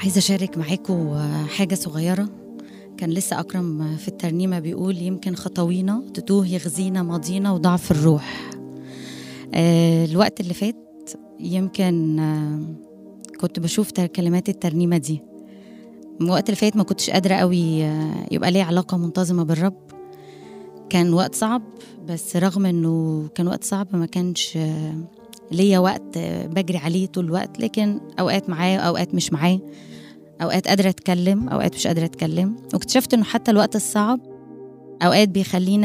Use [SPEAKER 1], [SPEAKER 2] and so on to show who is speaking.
[SPEAKER 1] عايزة أشارك معاكم حاجة صغيرة كان لسه أكرم في الترنيمة بيقول يمكن خطوينا تتوه يغزينا ماضينا وضعف الروح آه، الوقت اللي فات يمكن آه، كنت بشوف تر- كلمات الترنيمة دي الوقت اللي فات ما كنتش قادرة قوي آه، يبقى لي علاقة منتظمة بالرب كان وقت صعب بس رغم انه كان وقت صعب ما كانش آه، ليا وقت آه، بجري عليه طول الوقت لكن اوقات معاه اوقات مش معاه اوقات قادره اتكلم اوقات مش قادره اتكلم واكتشفت انه حتى الوقت الصعب اوقات بيخلينا